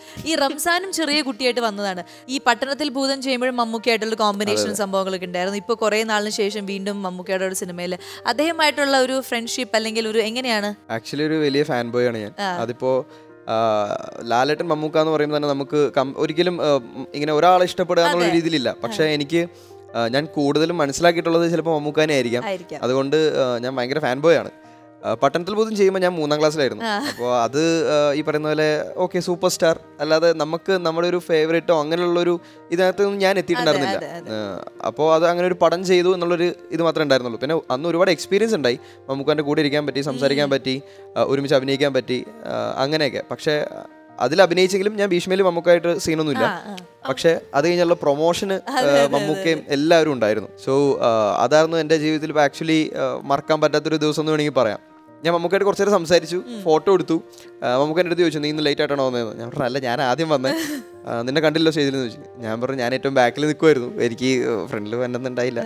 ഈ റംസാനും ചെറിയ കുട്ടിയായിട്ട് വന്നതാണ് ഈ പട്ടണത്തിൽ ഭൂതം ചെയ്യുമ്പോഴും മമ്മൂക്കയായിട്ടുള്ള കോമ്പിനേഷൻ സംഭവങ്ങളൊക്കെ ഉണ്ടായിരുന്നു ഇപ്പൊ കുറെ നാളിന് ശേഷം വീണ്ടും മമ്മൂക്കയുടെ ഒരു സിനിമയിൽ അദ്ദേഹമായിട്ടുള്ള ഒരു ഫ്രണ്ട്ഷിപ്പ് അല്ലെങ്കിൽ ഒരു എങ്ങനെയാണ് ആക്ച്വലി ഒരു വലിയ ഫാൻ ബോയ് ആണ് ഞാൻ അതിപ്പോ ആ, ലാലേട്ടൻ മമ്മൂക്ക എന്ന് പറയുമ്പോൾ തന്നെ നമുക്ക് കം- ഒരിക്കലും ആ, ഉം, ഇങ്ങനെ ഒരാളെ ഇഷ്ടപ്പെടുക എന്നുള്ള രീതിയിലില്ല പക്ഷെ എനിക്ക് ആ, ഞാൻ കൂടുതലും മനസ്സിലാക്കിയിട്ടുള്ളത് ചിലപ്പോൾ മമ്മൂക്കാനെ ആയിരിക്കാം ആയിരിക്കാം അതുകൊണ്ട് ആ, ഞാൻ ഭയങ്കര ഫാൻ ബോയ് ആണ് ആ, പട്ടണത്തിൽ ബോധം ചെയ്യുമ്പോൾ ഞാൻ മൂന്നാം ക്ലാസ്സിലായിരുന്നു അപ്പോൾ അത് ആ, ഈ പറയുന്ന പോലെ ഓക്കെ സൂപ്പർ സ്റ്റാർ അല്ലാതെ നമുക്ക് നമ്മുടെ ഒരു ഫേവറേറ്റോ അങ്ങനെയുള്ളൊരു ഇതിനകത്തൊന്നും ഞാൻ എത്തിയിട്ടുണ്ടായിരുന്നില്ല അതെ, അപ്പോൾ അത് അങ്ങനെ ഒരു പടം ചെയ്തു എന്നുള്ളൊരു ഇത് മാത്രമേ ഉണ്ടായിരുന്നുള്ളൂ പിന്നെ അന്ന് ഒരുപാട് എക്സ്പീരിയൻസ് ഉണ്ടായി മമ്മൂക്കാൻ്റെ കൂടെ ഇരിക്കാൻ പറ്റി സംസാരിക്കാൻ പറ്റി ആ, ഒരുമിച്ച് അഭിനയിക്കാൻ പറ്റി ആ, അങ്ങനെയൊക്കെ പക്ഷേ അതിൽ അഭിനയിച്ചെങ്കിലും ഞാൻ ഭീഷ്മയിൽ മമ്മൂക്കായിട്ട് സീനൊന്നുമില്ല പക്ഷേ അത് കഴിഞ്ഞുള്ള പ്രൊമോഷന് മമ്മൂക്കയും എല്ലാവരും ഉണ്ടായിരുന്നു സോ അതായിരുന്നു എൻ്റെ ജീവിതത്തിൽ ആക്ച്വലി മറക്കാൻ പറ്റാത്തൊരു ദിവസം എന്ന് വേണമെങ്കിൽ പറയാം ഞാൻ മമ്മൂക്കായിട്ട് കുറച്ച് നേരം സംസാരിച്ചു ഫോട്ടോ എടുത്തു മമ്മൂക്കാൻ്റെ അടുത്ത് ചോദിച്ചു നീ ഇന്ന് ലേറ്റ് ആയിട്ടാണോ വന്നതെന്ന് ഞാൻ പറഞ്ഞു അല്ല ഞാൻ ആദ്യം വന്നേ ആ, നിന്നെ കണ്ടില്ലോ സ്റ്റേജിൽ ചോദിച്ചു ഞാൻ പറഞ്ഞു ഞാൻ ഏറ്റവും ബാക്കിൽ നിൽക്കുമായിരുന്നു എനിക്ക് ഫ്രണ്ടിൽ വന്നിട്ടുണ്ടായില്ല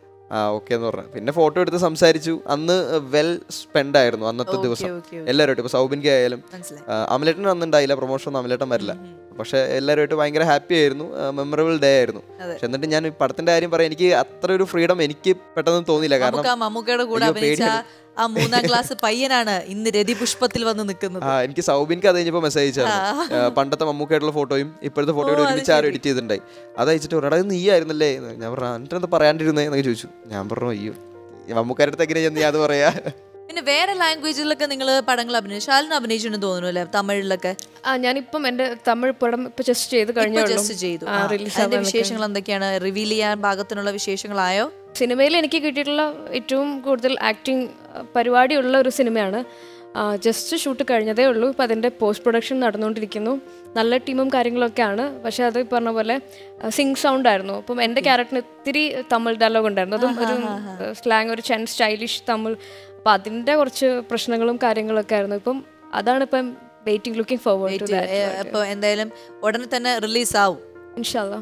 ആ ഓക്കെ എന്ന് പറഞ്ഞു പിന്നെ ഫോട്ടോ എടുത്ത് സംസാരിച്ചു അന്ന് വെൽ സ്പെൻഡ് ആയിരുന്നു അന്നത്തെ ദിവസം ഓക്കെ എല്ലാവരുമായിട്ട് ഇപ്പോൾ സൗബിൻക്ക് ആയാലും മനസ്സിലായി ആ, അമലേട്ടൻ അന്നുണ്ടായില്ല പ്രൊമോഷൻ ഒന്നും അമലേട്ടൻ വരില്ല പക്ഷെ എല്ലാവരുമായിട്ട് ഭയങ്കര ഹാപ്പി ആയിരുന്നു മെമ്മറബിൾ ഡേ ആയിരുന്നു അതെ. പക്ഷെ എന്നിട്ട് ഞാൻ ഈ പടത്തിന്റെ കാര്യം പറയാം എനിക്ക് അത്ര ഒരു ഫ്രീഡം എനിക്ക് പെട്ടെന്ന് തോന്നിയില്ല കാരണം നമുക്ക് ആ മമ്മൂക്കയുടെ കൂടെ അയ്യോ, അഭിനയിച്ച പേടിയാണ്. ആ മൂന്നാം ക്ലാസ് പയ്യനാണ് ഇന്ന് രതിപുഷ്പത്തിൽ വന്ന് നിൽക്കുന്നത് ആ എനിക്ക് സൗബിൻക്ക് അത് കഴിഞ്ഞപ്പോൾ മെസ്സേജ് അയച്ചായിരുന്നു ആ, പണ്ടത്തെ മമ്മൂക്കായിട്ടുള്ള ഫോട്ടോയും ഇപ്പോഴത്തെ ഫോട്ടോയുടെ ഒരുമിച്ച് ആരും എഡിറ്റ് ചെയ്തിട്ടുണ്ടായി അത് അയച്ചിട്ട് ഒരാടെ നീ ആയിരുന്നല്ലേ എന്ന് ഞാൻ പറഞ്ഞു എന്നിട്ട് എന്താ പറയാണ്ടിരുന്നേ എന്നൊക്കെ ചോദിച്ചു ഞാൻ പറഞ്ഞു അയ്യോ ഈ മമ്മൂക്കാരുടെ അടുത്ത് എങ്ങനെയാ നീ അത് പറയാ പിന്നെ വേറെ ലാംഗ്വേജിലൊക്കെ നിങ്ങൾ പടങ്ങൾ അഭിനയിച്ചു ശാലിന് അഭിനയിച്ചിട്ടുണ്ടെന്ന് തോന്നുന്നു അല്ലേ തമിഴിലൊക്കെ ആ ഞാനിപ്പം എൻ്റെ തമിഴ് പടം ഇപ്പൊ ജസ്റ്റ് ചെയ്ത് കഴിഞ്ഞേ ഉള്ളൂ. ജസ്റ്റ് ചെയ്തു ആ, ആ, release അതിന്റെ ആവാൻ വിശേഷങ്ങൾ എന്തൊക്കെയാണ് റിവീൽ ചെയ്യാൻ പാകത്തിനുള്ള വിശേഷങ്ങളായോ സിനിമയിൽ എനിക്ക് കിട്ടിയിട്ടുള്ള ഏറ്റവും കൂടുതൽ ആക്ടിങ് പരിപാടിയുള്ള ഒരു സിനിമയാണ് ജസ്റ്റ് ഷൂട്ട് കഴിഞ്ഞതേ ഉള്ളൂ ഇപ്പം അതിൻ്റെ പോസ്റ്റ് പ്രൊഡക്ഷൻ നടന്നുകൊണ്ടിരിക്കുന്നു നല്ല ടീമും കാര്യങ്ങളൊക്കെയാണ് പക്ഷേ അത് ഈ പറഞ്ഞ പോലെ സിങ് സൗണ്ട് ആയിരുന്നു അപ്പം എൻ്റെ ക്യാരക്ടറിന് ഇത്തിരി തമിഴ് ഡയലോഗ് ഉണ്ടായിരുന്നു അതും ഒരു സ്ലാങ് ഒരു ചെൻ സ്റ്റൈലിഷ് തമിഴ് അപ്പം അതിൻ്റെ കുറച്ച് പ്രശ്നങ്ങളും കാര്യങ്ങളൊക്കെ ആയിരുന്നു ഇപ്പം അതാണ് ഇപ്പം waiting looking forward to that അപ്പൊ എന്തായാലും ഉടനെ തന്നെ റിലീസ് ആവും ഇൻഷാല്ലാ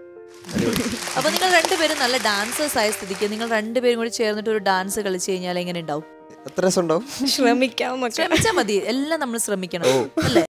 അപ്പൊ നിങ്ങൾ രണ്ടുപേരും നല്ല ഡാൻസേഴ്സ് ആയ സ്ഥിതിക്ക് നിങ്ങൾ രണ്ടുപേരും കൂടി ചേർന്നിട്ട് ഒരു ഡാൻസ് കളിച്ചു കഴിഞ്ഞാൽ എങ്ങനെ ഉണ്ടാവും എത്ര രസം ഉണ്ടാവും ശ്രമിക്കാം എന്നൊക്കെ ശ്രമിച്ചാൽ മതി എല്ലാം നമ്മൾ ശ്രമിക്കണം അല്ലേ